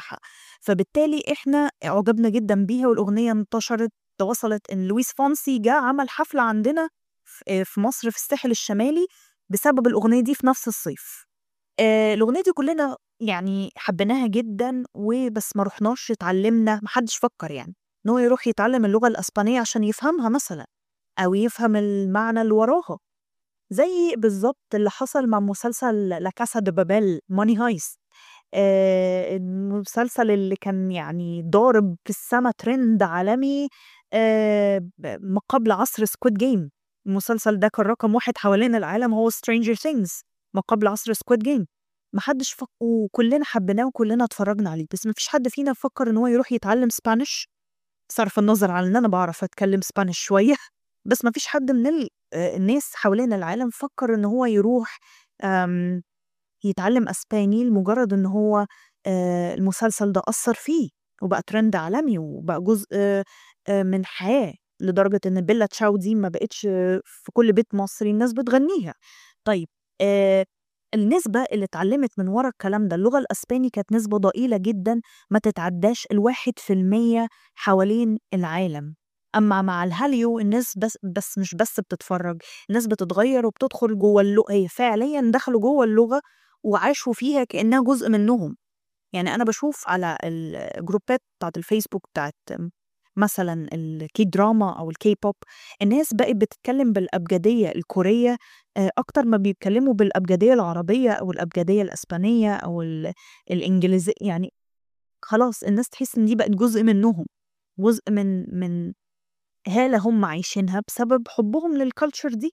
بتاعها فبالتالي احنا اعجبنا جدا بيها والاغنيه انتشرت وصلت ان لويس فونسي جه عمل حفله عندنا في في مصر في الساحل الشمالي بسبب الاغنيه دي في نفس الصيف آه، الاغنيه دي كلنا يعني حبيناها جدا وبس ما رحناش اتعلمنا محدش فكر يعني ان هو يروح يتعلم اللغه الاسبانيه عشان يفهمها مثلا او يفهم المعنى اللي وراها زي بالظبط اللي حصل مع مسلسل لا كاسا دي بابيل ماني هايست آه المسلسل اللي كان يعني ضارب في السما ترند عالمي آه ب- ما قبل عصر سكويد جيم المسلسل ده كان رقم واحد حوالين العالم هو سترينجر ثينجز ما قبل عصر سكويد جيم محدش فك... وكلنا حبيناه وكلنا اتفرجنا عليه بس مفيش حد فينا فكر ان هو يروح يتعلم سبانيش بصرف النظر عن ان انا بعرف اتكلم سبانيش شويه بس مفيش حد من ال... آه، الناس حوالين العالم فكر ان هو يروح أم... يتعلم اسباني لمجرد ان هو آه، المسلسل ده اثر فيه وبقى ترند عالمي وبقى جزء آه، آه، من حياه لدرجه ان بيلا تشاو دي ما بقتش آه، في كل بيت مصري الناس بتغنيها طيب آه، النسبة اللي اتعلمت من ورا الكلام ده اللغة الأسباني كانت نسبة ضئيلة جدا ما تتعداش الواحد في المية حوالين العالم أما مع الهاليو الناس بس, بس مش بس بتتفرج الناس بتتغير وبتدخل جوه اللغة هي فعليا دخلوا جوه اللغة وعاشوا فيها كأنها جزء منهم يعني أنا بشوف على الجروبات بتاعت الفيسبوك بتاعت مثلا الكي دراما أو الكي بوب الناس بقت بتتكلم بالأبجدية الكورية آه، أكتر ما بيتكلموا بالأبجدية العربية أو الأبجدية الأسبانية أو ال- الإنجليزية يعني خلاص الناس تحس إن دي بقت جزء منهم جزء من من هالة هم عايشينها بسبب حبهم للكالتشر دي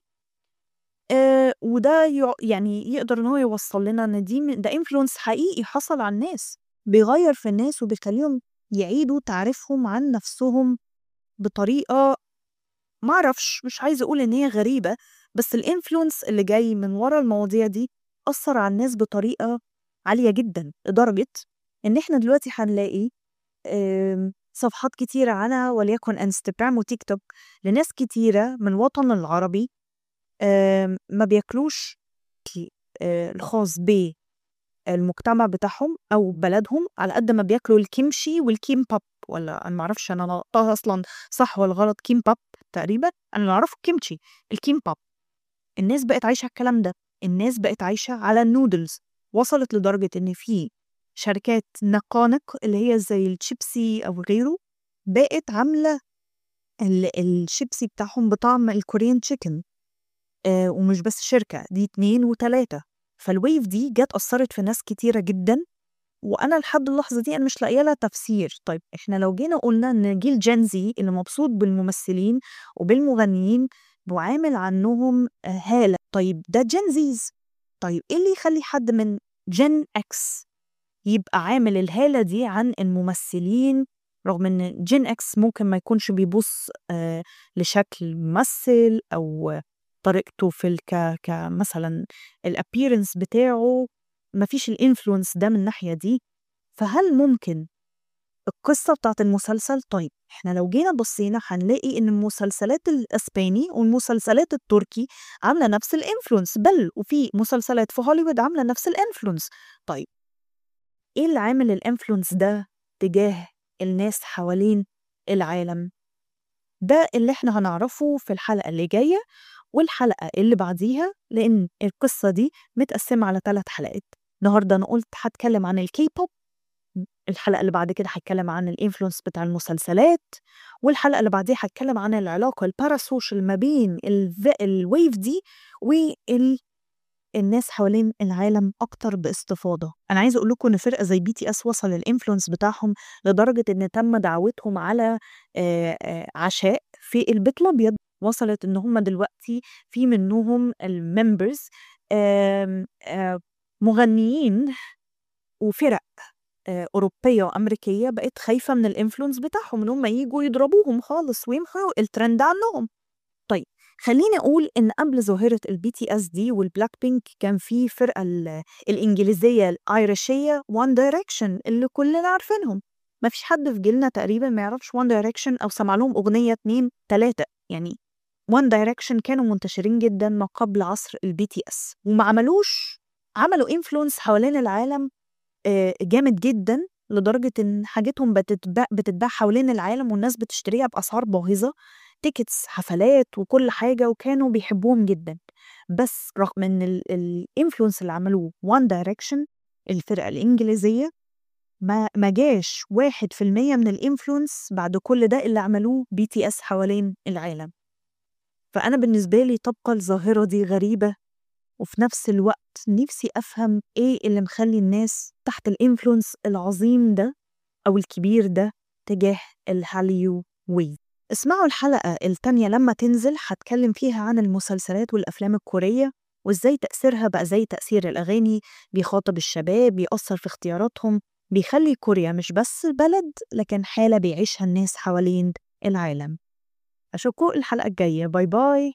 آه وده يع- يعني يقدر ان هو يوصل لنا ان دي من- ده انفلونس حقيقي حصل على الناس بيغير في الناس وبيخليهم يعيدوا تعريفهم عن نفسهم بطريقه ما اعرفش مش عايزه اقول ان هي غريبه بس الانفلونس اللي جاي من ورا المواضيع دي اثر على الناس بطريقه عاليه جدا لدرجه ان احنا دلوقتي هنلاقي آم، صفحات كتيرة على وليكن انستجرام وتيك توك لناس كتيرة من الوطن العربي آم، ما بياكلوش الأكل، آه، الخاص بالمجتمع بتاعهم أو بلدهم على قد ما بياكلوا الكيمشي والكيمباب ولا أنا معرفش أنا نطقتها أصلا صح ولا غلط كيمباب تقريبا أنا اللي أعرفه الكيمشي الكيمباب الناس بقت عايشة على الكلام ده الناس بقت عايشة على النودلز وصلت لدرجة إن في شركات نقانق اللي هي زي الشيبسي أو غيره بقت عاملة ال- الشيبسي بتاعهم بطعم الكوريان تشيكن آه ومش بس شركة دي اتنين وتلاتة فالويف دي جت أثرت في ناس كتيرة جدا وأنا لحد اللحظة دي أنا مش لاقية لها تفسير طيب إحنا لو جينا قلنا إن جيل جنزي اللي مبسوط بالممثلين وبالمغنيين وعامل عنهم آه، هالة طيب ده جنزيز طيب إيه اللي يخلي حد من جن إكس يبقى عامل الهالة دي عن الممثلين رغم ان جين اكس ممكن ما يكونش بيبص آه لشكل ممثل او طريقته في الك كمثلا الابيرنس بتاعه ما فيش الانفلونس ده من الناحية دي فهل ممكن القصة بتاعت المسلسل طيب احنا لو جينا بصينا هنلاقي ان المسلسلات الاسباني والمسلسلات التركي عاملة نفس الانفلونس بل وفي مسلسلات في هوليوود عاملة نفس الانفلونس طيب ايه اللي عامل الانفلونس ده تجاه الناس حوالين العالم ده اللي احنا هنعرفه في الحلقة اللي جاية والحلقة اللي بعديها لأن القصة دي متقسمة على ثلاث حلقات النهاردة أنا قلت هتكلم عن الكي بوب الحلقة اللي بعد كده هتكلم عن الانفلونس بتاع المسلسلات والحلقة اللي بعديها هتكلم عن العلاقة الباراسوشيال ما بين الف... الويف دي وال الناس حوالين العالم اكتر باستفاضه انا عايزه اقول لكم ان فرقه زي بي تي اس وصل الانفلونس بتاعهم لدرجه ان تم دعوتهم على آه، آه، عشاء في البيت الابيض وصلت ان هم دلوقتي في منهم الممبرز مغنيين وفرق آه، أوروبية وأمريكية بقت خايفة من الانفلونس بتاعهم إن هم يجوا يضربوهم خالص ويمحوا الترند عنهم طيب خليني اقول ان قبل ظاهره البي تي اس دي والبلاك بينك كان في فرقه ال- الانجليزيه الايرشيه وان دايركشن اللي كلنا عارفينهم ما فيش حد في جيلنا تقريبا ما يعرفش وان دايركشن او سمع لهم اغنيه اتنين تلاته يعني وان دايركشن كانوا منتشرين جدا ما قبل عصر البي تي اس وما عملوش عملوا انفلونس حوالين العالم آه، جامد جدا لدرجة إن حاجتهم بتتباع بتتباع حوالين العالم والناس بتشتريها بأسعار باهظة tickets حفلات وكل حاجة وكانوا بيحبوهم جدًا، بس رغم إن ال الinfluence اللي عملوه one direction الفرقة الإنجليزية ما ما جاش 1% من الinfluence بعد كل ده اللي عملوه BTS حوالين العالم. فأنا بالنسبة لي تبقى الظاهرة دي غريبة وفي نفس الوقت نِفْسي أفهم إيه اللي مخلّي الناس تحت الinfluence العظيم ده أو الكبير ده تجاه الهاليو وي. اسمعوا الحلقة التانية لمّا تنزل هاتكلم فيها عن المسلسلات والأفلام الكورية وإزاي تأثيرها بقى زي تأثير الأغاني، بيخاطب الشباب، بيأثّر في اختياراتهم، بيخلّي كوريا مش بس بلد لكن حالة بيعيشها الناس حوالين العالم. أشوفكم الحلقة الجاية، باي باي.